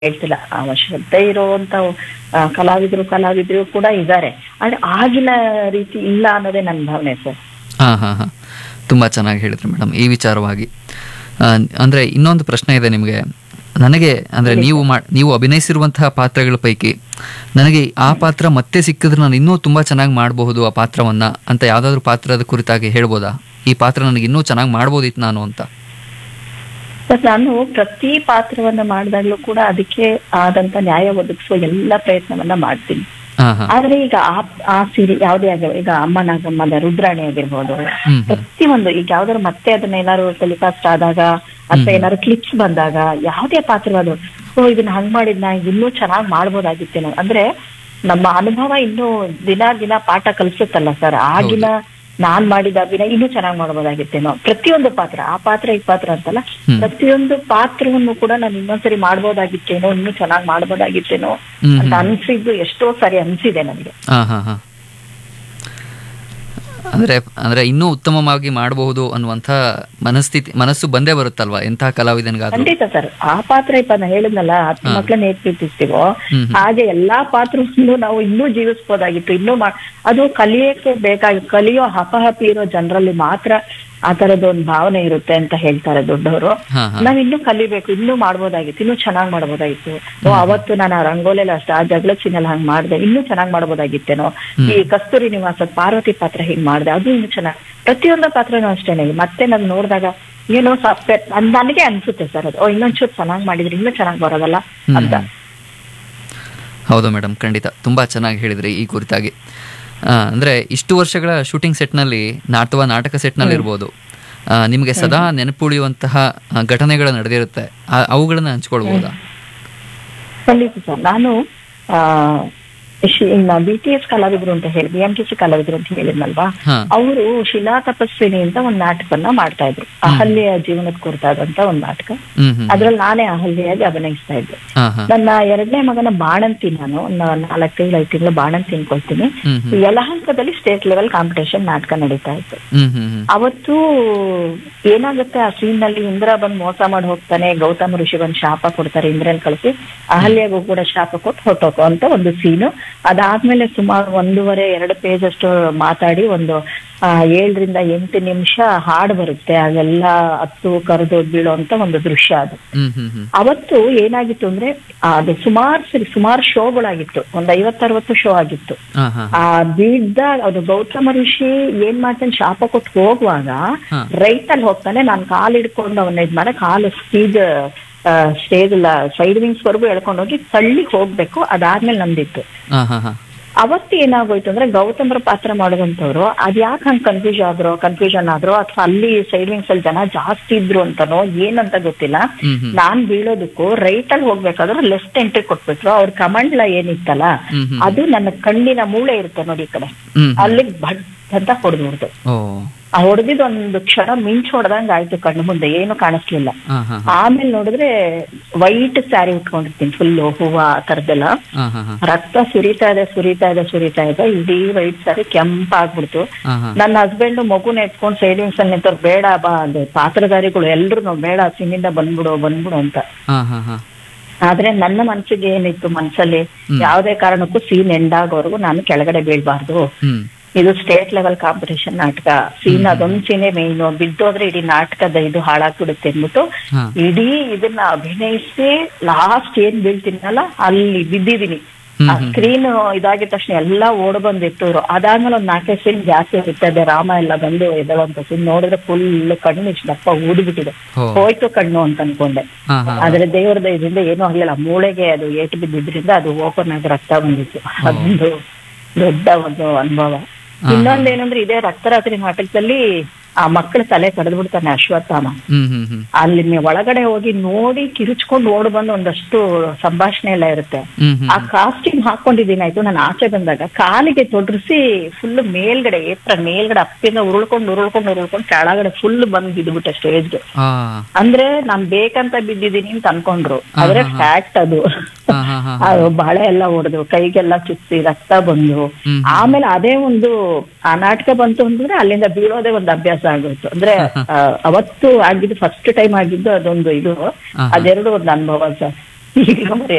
ಹೇಳ್ತಿಲ್ಲ ಅವಶ್ಯಕತೆ ಇರುವಂತ ಆ, ಕಲಾವಿದರು ಕಲಾವಿದರು ಕೂಡ ಇದ್ದಾರೆ ಆದ್ರೆ ಆಗಿನ ರೀತಿ ಇಲ್ಲ ಅನ್ನೋದೇ ನನ್ನ ಭಾವನೆ ಸರ್ ಹಾಂ ಹಾಂ ಹಾಂ ತುಂಬ ಚೆನ್ನಾಗಿ ಹೇಳಿದ್ರಿ ಮೇಡಮ್ ಈ ವಿಚಾರವಾಗಿ ಆ, ಅಂದ್ರೆ ಇನ್ನೊಂದು ಪ್ರಶ್ನೆ ಇದೆ ನಿಮಗೆ ನನಗೆ ಅಂದ್ರೆ ನೀವು ಮಾ ನೀವು ಅಭಿನಯಿಸಿರುವಂತಹ ಪಾತ್ರಗಳ ಪೈಕಿ ನನಗೆ ಆ ಪಾತ್ರ ಮತ್ತೆ ಸಿಕ್ಕಿದ್ರೆ ನಾನು ಇನ್ನೂ ತುಂಬಾ ಚೆನ್ನಾಗಿ ಮಾಡಬಹುದು ಆ ಪಾತ್ರವನ್ನ ಅಂತ ಯಾವ್ದಾದ್ರು ಪಾತ್ರದ ಕುರಿತಾಗಿ ಹೇಳ್ಬೋದಾ ಈ ಪಾತ್ರ ನನಗೆ ಇನ್ನೂ ಚೆನ್ನಾಗಿ ಮಾಡ್ಬೋದಿತ್ತು ನಾನು ಅಂತ ಬಟ್ ನಾನು ಪ್ರತಿ ಪಾತ್ರವನ್ನ ಮಾಡಿದಾಗ್ಲೂ ಕೂಡ ಅದಕ್ಕೆ ಆದಂತ ನ್ಯಾಯ ಒದಗಿಸುವ ಎಲ್ಲ ಪ್ರಯತ್ನವನ್ನ ಮಾಡ್ತೀನಿ ಹಾ ಹಾ ಆದ್ರೆ ಈಗ ಆ ಆ ಸೀರೆ ಯಾವ್ದೇ ಆಗಿರ್ಬೋದು ಈಗ ಅಮ್ಮನಾಗಮ್ಮದ ರುದ್ರಾಣಿ ಆಗಿರ್ಬೋದು ಹ್ಮ್ ಹ್ಮ್ ಪ್ರತಿಯೊಂದು ಈಗ ಯಾವ್ದಾದ್ರು ಮತ್ತೆ ಅದನ್ನ ಏನಾದ್ರು ಟೆಲಿಕಾಸ್ಟ್ ಆದಾಗ ಅಥವಾ ಏನಾದ್ರು ಕ್ಲಿಪ್ಸ್ ಬಂದಾಗ ಯಾವ್ದೇ ಪಾತ್ರವಾದ್ರು ಓ ಇದನ್ನ ಹಂಗ್ ಮಾಡಿದ್ನ ಇನ್ನೂ ಚೆನ್ನಾಗಿ ಮಾಡ್ಬೋದಾಗಿತ್ತೇನೋ ಅಂದ್ರೆ ನಮ್ಮ ಅನುಭವ ಇನ್ನೂ ದಿನ ದಿನ ಪಾಠ ಕಲಿಸುತ್ತಲ್ಲ ಸರ್ ಆಗಿನ ನಾನ್ ಮಾಡಿದ ಅಭಿನಯ ಇನ್ನೂ ಚೆನ್ನಾಗಿ ಮಾಡ್ಬೋದಾಗಿತ್ತೇನೋ ಪ್ರತಿಯೊಂದು ಪಾತ್ರ ಆ ಪಾತ್ರ ಈ ಪಾತ್ರ ಅಂತಲ್ಲ ಹ್ಮ್. ಪ್ರತಿಯೊಂದು ಪಾತ್ರವನ್ನು ಕೂಡ ನಾನು ಇನ್ನೊಂದ್ಸರಿ ಮಾಡ್ಬೋದಾಗಿತ್ತೇನೋ ಇನ್ನೂ ಚೆನ್ನಾಗಿ ಮಾಡ್ಬೋದಾಗಿತ್ತೇನೋ ಹ್ಮ್ ಅಂತ ಹ್ಮ್. ಅನ್ಸಿದ್ದು ಎಷ್ಟೋ ಸರಿ ಅನ್ಸಿದೆ ನನಗೆ ಹಾ ಹಾ ಹಾ ಅಂದ್ರೆ ಅಂದ್ರೆ ಇನ್ನೂ ಉತ್ತಮವಾಗಿ ಮಾಡಬಹುದು ಅನ್ನುವಂಥ ಮನಸ್ಥಿತಿ ಮನಸ್ಸು ಬಂದೇ ಬರುತ್ತಲ್ವಾ ಎಂತಹ ಕಲಾವಿದನಿಗಾದ್ರೂ ಖಂಡಿತ ಸರ್ ಆ ಪಾತ್ರ ಇಪ್ಪ ನಾ ಹೇಳಿದ್ನಲ್ಲ ಹತ್ತು ಹಾ. ಮಕ್ಕಳನ್ನ ಹೇಗ್ ಪ್ರೀತಿಸ್ತೀವೋ ಹ್ಮ್ ಹ್ಮ್. ಹಾಗೆ ಎಲ್ಲಾ ಪಾತ್ರವನ್ನು ನಾವು ಇನ್ನೂ ಜೀವಿಸ್ಬೋದಾಗಿತ್ತು ಇನ್ನೂ ಮಾ ಅದು ಕಲಿಯಕ್ಕೆ ಬೇಕಾಗಿ ಕಲಿಯೋ ಹಪಹಪಿ ಇರೋ ಜನರಲ್ಲಿ ಮಾತ್ರ ಆ ತರದ ಒಂದು ಭಾವನೆ ಇರುತ್ತೆ ಅಂತ ಹೇಳ್ತಾರೆ ದೊಡ್ಡವರು ಹಾ ಹಾ ನಾವ್ ಇನ್ನೂ ಕಲಿಬೇಕು ಇನ್ನೂ ಮಾಡ್ಬೋದಾಗಿತ್ತು ಇನ್ನೂ ಚೆನ್ನಾಗ್ ಮಾಡ್ಬೋದಾಗಿತ್ತು ಓ ಅವತ್ತು ನಾನು ಆ ರಂಗೋಲಿಯಲ್ಲಿ ಅಷ್ಟ ಆ ಜಗಳ ಚಿನ್ನಲ್ಲಿ ಹಂಗ್ ಮಾಡ್ದೆ ಇನ್ನೂ ಚೆನ್ನಾಗ್ ಮಾಡ್ಬೋದಾಗಿತ್ತೇನೋ ಈ ಕಸ್ತೂರಿ ನಿವಾಸ ಪಾರ್ವತಿ ಪಾತ್ರ ಹಿಂಗ್ ಮಾಡ್ದೆ ಅದು ಇನ್ನೂ ಚೆನ್ನಾಗ್ ಪ್ರತಿಯೊಂದು ಪಾತ್ರನೂ ಅಷ್ಟೇನೆ ಮತ್ತೆ ನಾನ್ ನೋಡಿದಾಗ ಏನೋ ಸಾಫ್ಟ್ವೇರ್ ನನಗೆ ಅನ್ಸುತ್ತೆ ಸರ್ ಅದು ಓ ಇನ್ನೊಂಚೂರು ಚೆನ್ನಾಗ್ ಮಾಡಿದ್ರೆ ಇನ್ನೂ ಚೆನ್ನಾಗ್ ಬರೋದಲ್ಲ ಹ್ಮ್ ಅಂತ ಹ್ಮ್. ಹೌದು ಮೇಡಮ್ ಖಂಡಿತ ತುಂಬಾ ಚೆನ್ನಾಗಿ ಹೇಳಿದ್ರಿ ಈ ಕುರಿತಾಗಿ ಆ, ಅಂದ್ರೆ ಇಷ್ಟು ವರ್ಷಗಳ ಶೂಟಿಂಗ್ ಸೆಟ್ನಲ್ಲಿ ಅಥವಾ ನಾಟಕ ಸೆಟ್ನಲ್ಲಿ ಇರ್ಬೋದು ಆ, ನಿಮಗೆ ಸದಾ ನೆನಪುಳಿಯುವಂತಹ ಆ, ಘಟನೆಗಳು ನಡೆದಿರುತ್ತೆ ಆ- ಅವುಗಳನ್ನ ಹಂಚ್ಕೊಳ್ಬಹುದಾ ಖಂಡಿತ ಸರ್ ನಾನು ಆ ಶಿ- ಇನ್ನ ಬಿ ಟಿ ಎಸ್ ಕಲಾವಿದ್ರು ಅಂತ ಹೇಳಿ ಬಿ ಎಂ ಟಿ ಸಿ ಕಲಾವಿದ್ರು ಅಂತ ಹೇಳಿದ್ನಲ್ವಾ ಹಾ ಅವರು ಶಿಲಾ ತಪಸ್ವಿನಿ ಅಂತ ಒಂದ್ ನಾಟಕವನ್ನ ಮಾಡ್ತಾ ಇದ್ರು ಅಹಲ್ಯ ಜೀವನದ ಕುರಿತಾದಂತ ಒಂದ್ ನಾಟಕ ಹ್ಮ್ ಹ್ಮ್ ಅದ್ರಲ್ಲಿ ನಾನೇ ಅಹಲ್ಯಾಗಿ ಅಭಿನಯಿಸ್ತಾ ಇದ್ದೆ ಹಾ ಹಾ ನನ್ನ ಎರಡನೇ ಮಗನ ಬಾಣಂತಿ ನಾನು ಒಂದು ನಾಲ್ಕು ತಿಂಗಳು ಐದು ತಿಂಗಳು ಬಾಣಂತಿ ಅನ್ಕೊಳ್ತೀನಿ ಹ್ಮ್ ಹ್ಮ್ ಯಲಹಂಕದಲ್ಲಿ ಸ್ಟೇಟ್ ಲೆವೆಲ್ ಕಾಂಪಿಟೇಷನ್ ನಾಟಕ ನಡೀತಾ ಇತ್ತು ಹ್ಮ್ ಹ್ಮ್ ಹ್ಮ್ ಅವತ್ತು ಏನಾಗುತ್ತೆ ಆ ಸೀನ್ ನಲ್ಲಿ ಇಂದ್ರ ಬಂದ್ ಮೋಸ ಮಾಡಿ ಹೋಗ್ತಾನೆ ಗೌತಮ ಋಷಿ ಬಂದ್ ಶಾಪ ಕೊಡ್ತಾರೆ ಇಂದ್ರನ್ ಕಳಿಸಿ ಅಹಲ್ಯಗೂ ಕೂಡ ಶಾಪ ಕೊಟ್ಟು ಹೊಟ್ಟೋಕೋ ಅಂತ ಒಂದು ಸೀನು ಅದಾದ್ಮೇಲೆ ಸುಮಾರು ಒಂದೂವರೆ ಎರಡು ಪೇಜ್ ಅಷ್ಟು ಮಾತಾಡಿ ಒಂದು ಆ, ಏಳರಿಂದ ಎಂಟು ನಿಮಿಷ ಹಾಡು ಬರುತ್ತೆ ಅದೆಲ್ಲ ಹತ್ತು ಕರೆದು ಬೀಳೋ ಅಂತ ಒಂದು ದೃಶ್ಯ ಅದು ಹ್ಮ್ ಹ್ಮ್ ಹ್ಮ್ ಅವತ್ತು ಏನಾಗಿತ್ತು ಅಂದ್ರೆ ಆ, ಅದು ಸುಮಾರು ಸರಿ ಸುಮಾರು ಶೋಗಳಾಗಿತ್ತು ಒಂದ್ ಐವತ್ತರವತ್ತು ಶೋ ಆಗಿತ್ತು ಹಾ ಹಾ ಆ ಬಿದ್ದ ಅದು ಗೌತಮ ಋಷಿ ಏನ್ ಮಾಡ್ತಾನೆ ಶಾಪ ಕೊಟ್ಟು ಹೋಗುವಾಗ ಹಾ. ರೈಟ್ ಅಲ್ಲಿ ಹೋಗ್ತಾನೆ ನಾನ್ ಕಾಲ್ ಹಿಡ್ಕೊಂಡು ಅವನ ಇದ್ ಮಾಡ ಕಾಲು ಸ್ಟೇಜ್ ಸ್ಟೇಜ್ ಸೈಡ್ ವಿಂಗ್ಸ್ ವರ್ಗು ಎಳ್ಕೊಂಡು ಹೋಗಿ ತಳ್ಳಿ ಹೋಗ್ಬೇಕು ಅದಾದ್ಮೇಲೆ ನಂದಿತ್ತು ಹಾ ಹಾ ಹಾ ಅವತ್ತು ಏನಾಗೋಯ್ತು ಅಂದ್ರೆ ಗೌತಮರ ಪಾತ್ರ ಮಾಡುವಂತವ್ರು ಅದ್ ಯಾಕೆ ಹಂಗ್ ಕನ್ಫ್ಯೂಸ್ ಆದ್ರು ಕನ್ಫ್ಯೂಷನ್ ಆದ್ರು ಅಥವಾ ಅಲ್ಲಿ ಸೈಡ್ ವಿಂಗ್ಸ್ ಅಲ್ಲಿ ಜನ ಜಾಸ್ತಿ ಇದ್ರು ಅಂತನೋ ಏನಂತ ಗೊತ್ತಿಲ್ಲ ಹ್ಮ್ ಹ್ಮ್ ನಾನ್ ಬೀಳೋದಕ್ಕೂ ರೈಟ್ ಅಲ್ಲಿ ಹೋಗ್ಬೇಕಾದ್ರೆ ಲೆಫ್ಟ್ ಎಂಟ್ರಿ ಕೊಟ್ಬಿಟ್ರು ಅವ್ರ ಕಮಂಡ್ಲ ಏನಿತ್ತಲ್ಲ ಹ್ಮ್ ಹ್ಮ್ ಅದು ನನ್ನ ಕಣ್ಣಿನ ಮೂಳೆ ಇರುತ್ತೆ ನೋಡಿ ಈ ಕಡೆ ಹ್ಮ್ ಅಲ್ಲಿ ಭಟ್ ಅಂತ ಹೊಡೆದ್ಬಿಡ್ತು ಓ ಆ ಹೊಡೆದಿದ್ ಒಂದು ಕ್ಷಣ ಮಿಂಚ್ ಹೊಡೆದಂಗ ಆಯ್ತು ಕಣ್ಣು ಮುಂದೆ ಏನು ಕಾಣಿಸ್ಲಿಲ್ಲ ಹಾ ಹಾ ಆಮೇಲೆ ನೋಡಿದ್ರೆ ವೈಟ್ ಸ್ಯಾರಿ ಉಟ್ಕೊಂಡಿರ್ತೀನಿ ಫುಲ್ ಹೂವ ಆ ತರದೆಲ್ಲ ಹಾ ಹಾ ಹಾ ರಕ್ತ ಸುರಿತಾ ಇದೆ ಸುರಿತಾ ಇದೆ ಸುರಿತಾ ಇದೆ ಇಡೀ ವೈಟ್ ಸ್ಯಾರಿ ಕೆಂಪಾಗ್ಬಿಡ್ತು ಹಾ ಹಾ ನನ್ನ ಹಸ್ಬೆಂಡ್ ಮಗುನ ಎತ್ಕೊಂಡು ಸೈಡಿಂಗ್ಸ್ ಅಲ್ಲಿ ನಿಂತವ್ರು ಬೇಡ ಬಾ ಅಂದ್ರೆ ಪಾತ್ರಧಾರಿಗಳು ಎಲ್ರು ಬೇಡ ಸಿನಿಂದ ಬಂದ್ಬಿಡು ಬಂದ್ಬಿಡು ಅಂತ ಹಾ ಹಾ ಹಾ ಆದ್ರೆ ನನ್ನ ಮನ್ಸಿಗೆ ಏನಿತ್ತು ಮನ್ಸಲ್ಲಿ ಹ್ಮ್. ಯಾವ್ದೇ ಕಾರಣಕ್ಕೂ ಸೀನ್ ಎಂಡ್ ಆಗೋವರೆಗೂ ನಾನು ಕೆಳಗಡೆ ಬೀಳ್ಬಾರ್ದು ಹ್ಮ್ ಇದು ಸ್ಟೇಟ್ ಲೆವೆಲ್ ಕಾಂಪಿಟೇಷನ್ ನಾಟಕ ಸೀನ್ ಅದೊಂದ್ ಸೀನೆ ಮೇಯ್ನು ಬಿದ್ದೋದ್ರೆ ಇಡೀ ನಾಟಕದ ಇದು ಹಾಳಾಗ್ಬಿಡುತ್ತೆ ಅಂದ್ಬಿಟ್ಟು ಹಾ ಇಡೀ ಇದನ್ನ ಅಭಿನಯಿಸಿ ಲಾಸ್ಟ್ ಏನ್ ಬೀಳ್ತೀನಲ್ಲ ಅಲ್ಲಿ ಬಿದ್ದಿದೀನಿ ಹ್ಮ್ ಆ ಹ್ಮ್ ಸ್ಕ್ರೀನ್ ಇದಾಗಿದ ತಕ್ಷಣ ಎಲ್ಲಾ ಓಡ್ ಬಂದ್ ಎತ್ತುದ್ರು ಅದಾದ್ಮೇಲೆ ಒಂದ್ ನಾಲ್ಕೈದು ಸೀನ್ ಜಾಸ್ತಿ ಇರ್ತದೆ ರಾಮ ಎಲ್ಲ ಬಂದು ಎದಳಂತ ಸೀನ್ ನೋಡಿದ್ರೆ ಫುಲ್ ಕಣ್ಣು ಇಷ್ಟು ದಪ್ಪ ಊದ್ಬಿಟ್ಟಿದೆ ಓ ಹೋಯ್ತು ಕಣ್ಣು ಅಂತ ಅನ್ಕೊಂಡೆ ಹಾ ಹಾ ಆದ್ರೆ ದೇವರ ದಯದಿಂದ ಏನೂ ಆಗ್ಲಿಲ್ಲ ಮೂಳೆಗೆ ಅದು ಏಟು ಬಿದ್ದಿದ್ರಿಂದ ಅದು ಓಪನ್ ಆಗಿ ರಕ್ತ ಬಂದಿತ್ತು ಅದೊಂದು ದೊಡ್ಡ ಒಂದು ಅನುಭವ ಹಾ. ಇನ್ನೊಂದೇನಂದ್ರೆ ಇದೇ ರಕ್ತರಾತ್ರಿ ನಾಟಕದಲ್ಲಿ ಆ ಮಕ್ಕಳ ತಲೆ ಕಡ್ದು ಬಿಡ್ತಾನೆ ಅಶ್ವತ್ಥಾಮ ಹ್ಮ್ ಹ್ಮ್ ಹ್ಮ್ ಅಲ್ಲಿ ನೀವು ಒಳಗಡೆ ಹೋಗಿ ನೋಡಿ ಕಿರುಚ್ಕೊಂಡು ಓಡ್ ಬಂದು ಒಂದಷ್ಟು ಸಂಭಾಷಣೆ ಎಲ್ಲ ಇರುತ್ತೆ ಹ್ಮ್ ಹ್ಮ್ ಆ ಕಾಸ್ಟ್ಯೂಮ್ ಹಾಕೊಂಡಿದ್ದೀನಿ ಆಯ್ತು ನಾನು ಆಚೆ ಬಂದಾಗ ಕಾಲಿಗೆ ತೊಡರಿಸಿ ಫುಲ್ ಮೇಲ್ಗಡೆ ಏಪ್ರ ಮೇಲ್ಗಡೆ ಅಪ್ಪಿಂದ ಉರುಳ್ಕೊಂಡು ಉರುಳ್ಕೊಂಡು ಉರುಳ್ಕೊಂಡು ಕೆಳಗಡೆ ಫುಲ್ ಬಂದ್ ಬಿದ್ದುಬಿಟ್ಟೆ ಸ್ಟೇಜ್ಗೆ ಆ ಅಂದ್ರೆ ನಾನ್ ಬೇಕಂತ ಬಿದ್ದಿದ್ದೀನಿ ಅಂತ ಅನ್ಕೊಂಡ್ರು ಆದ್ರೆ ಹಾ, ಹಾ. ಫ್ಯಾಕ್ಟ್ ಅದು ಹಾ ಹಾ ಹಾ ಅದು ಬಳೆ ಎಲ್ಲ ಹೊಡೆದು ಕೈಗೆಲ್ಲ ಚುಚ್ಚಿ ರಕ್ತ ಬಂದು ಹ್ಮ್ ಆಮೇಲೆ ಅದೇ ಒಂದು ಆ ನಾಟಕ ಬಂತು ಅಂತಂದ್ರೆ ಅಲ್ಲಿಂದ ಬೀಳೋದೇ ಒಂದು ಅಭ್ಯಾಸ ಆಗೋಯ್ತು ಅಂದ್ರೆ ಆ, ಅವತ್ತು ಆಗಿದ್ದು ಫಸ್ಟ್ ಟೈಮ್ ಆಗಿದ್ದು ಅದೊಂದು ಇದು ಹಾ. ಅದೆರಡು ಒಂದು ಅನುಭವ ಸರ್ ಈಗಲೂ ಮರೆಯ